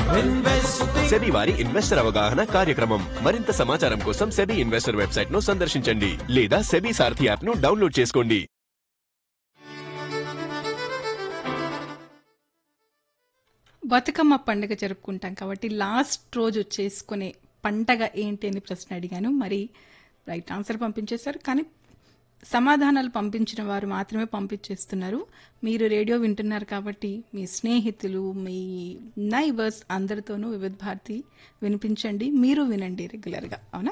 SEBI వారి investor అవగాహన కార్యక్రమం మరింత సమాచారం కోసం సెబీ ఇన్వెస్టర్ వెబ్సైట్ ను సందర్శించండి లేదా సెబీ సారథి యాప్ ను డౌన్లోడ్ చేసుకోండి బతుకమ్మ పండుగ జరుపుకుంటాం కాబట్టి లాస్ట్ రోజు చేసుకునే పండగ ఏంటి అని ప్రశ్న అడిగాను మరి రైట్ ఆన్సర్ పంపించేశారు కానీ సమాధానాలు పంపించిన వారు మాత్రమే పంపించేస్తున్నారు మీరు రేడియో వింటున్నారు కాబట్టి మీ స్నేహితులు మీ నైబర్స్ అందరితోనూ వివిధ భారతి వినిపించండి మీరు వినండి రెగ్యులర్గా అవునా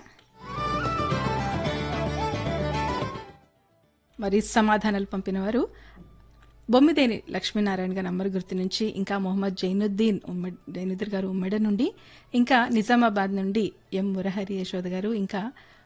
మరి సమాధానాలు పంపినవారు బొమ్మిదేని లక్ష్మీనారాయణ గారి నంబర్ గుర్తు నుంచి ఇంకా మొహమ్మద్ జైనుద్దీన్ ఉమ్మడ్ జైనుద్దీన్ గారు ఉమ్మడి నుండి ఇంకా నిజామాబాద్ నుండి ఎం మురహరి యశోద గారు ఇంకా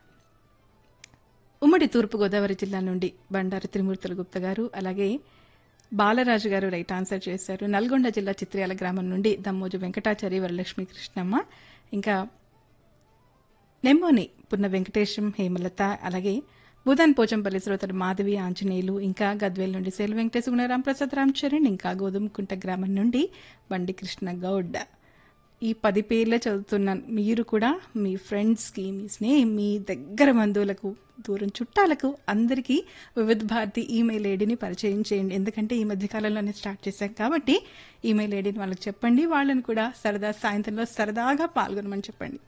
ఉమ్మడి తూర్పుగోదావరి జిల్లా నుండి బండారు త్రిమూర్తుల గుప్త గారు అలాగే బాలరాజు గారు రైట్ ఆన్సర్ చేశారు నల్గొండ జిల్లా చిత్ర్యాల గ్రామం నుండి దమ్మోజు వెంకటాచారి వరలక్ష్మి కృష్ణమ్మ ఇంకా నెమ్మోని పున్న వెంకటేశం హేమలత అలాగే బుధన్ పోచంపల్లి శ్రోతలు మాధవి ఆంజనేయులు ఇంకా గద్వేల్ నుండి సేలు వెంకటేశ్ గుణరాం ప్రసాద్ రామ్ చరణ్ ఇంకా గోధుమకుంట గ్రామం నుండి బండి కృష్ణ గౌడ్ ఈ పది పేర్లే చదువుతున్నాను మీరు కూడా మీ ఫ్రెండ్స్కి మీ స్నేహి మీ దగ్గర బంధువులకు దూరం చుట్టాలకు అందరికీ వివిధ భారతి ఈమెయిల్ ఐడిని పరిచయం చేయండి ఎందుకంటే ఈ మధ్య కాలంలోనే స్టార్ట్ చేశాం కాబట్టి ఈమెయిల్ ఐడిని వాళ్ళకి చెప్పండి వాళ్ళని కూడా సరదా సాయంత్రంలో సరదాగా పాల్గొనమని చెప్పండి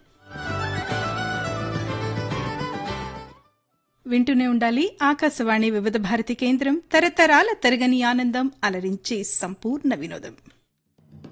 వింటూనే ఉండాలి ఆకాశవాణి వివిధ భారతి కేంద్రం తరతరాల తరగని ఆనందం అలరించి సంపూర్ణ వినోదం